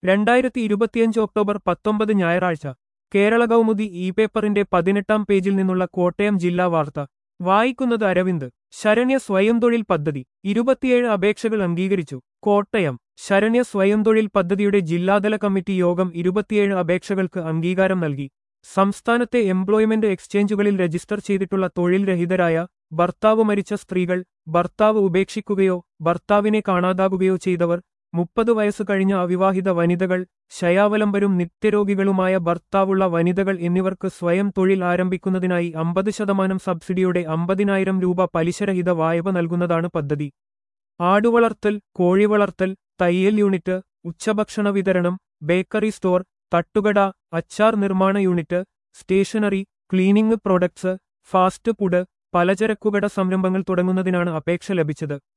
രണ്ടായിരത്തി ഇരുപത്തിയഞ്ച് ഒക്ടോബർ പത്തൊമ്പത് ഞായറാഴ്ച കേരള കൗമുദി ഇ പേപ്പറിന്റെ പതിനെട്ടാം പേജിൽ നിന്നുള്ള കോട്ടയം ജില്ലാ വാർത്ത വായിക്കുന്നത് അരവിന്ദ് ശരണ്യ സ്വയം തൊഴിൽ പദ്ധതി ഇരുപത്തിയേഴ് അപേക്ഷകൾ അംഗീകരിച്ചു കോട്ടയം ശരണ്യ സ്വയം തൊഴിൽ പദ്ധതിയുടെ ജില്ലാതല കമ്മിറ്റി യോഗം ഇരുപത്തിയേഴ് അപേക്ഷകൾക്ക് അംഗീകാരം നൽകി സംസ്ഥാനത്തെ എംപ്ലോയ്മെന്റ് എക്സ്ചേഞ്ചുകളിൽ രജിസ്റ്റർ ചെയ്തിട്ടുള്ള തൊഴിൽ രഹിതരായ ഭർത്താവ് മരിച്ച സ്ത്രീകൾ ഭർത്താവ് ഉപേക്ഷിക്കുകയോ ഭർത്താവിനെ കാണാതാകുകയോ ചെയ്തവർ മുപ്പത് വയസ്സ് കഴിഞ്ഞ അവിവാഹിത വനിതകൾ ശയാവലംബരും നിത്യരോഗികളുമായ ഭർത്താവുള്ള വനിതകൾ എന്നിവർക്ക് സ്വയം തൊഴിൽ ആരംഭിക്കുന്നതിനായി അമ്പത് ശതമാനം സബ്സിഡിയോടെ അമ്പതിനായിരം രൂപ പലിശരഹിത വായ്പ നൽകുന്നതാണ് പദ്ധതി ആടുവളർത്തൽ കോഴിവളർത്തൽ തയ്യൽ യൂണിറ്റ് ഉച്ചഭക്ഷണ വിതരണം ബേക്കറി സ്റ്റോർ തട്ടുകട അച്ചാർ നിർമ്മാണ unit stationery cleaning products fast food പലചരക്കുകട സംരംഭങ്ങൾ തുടങ്ങുന്നതിനാണ് അപേക്ഷ ലഭിച്ചത്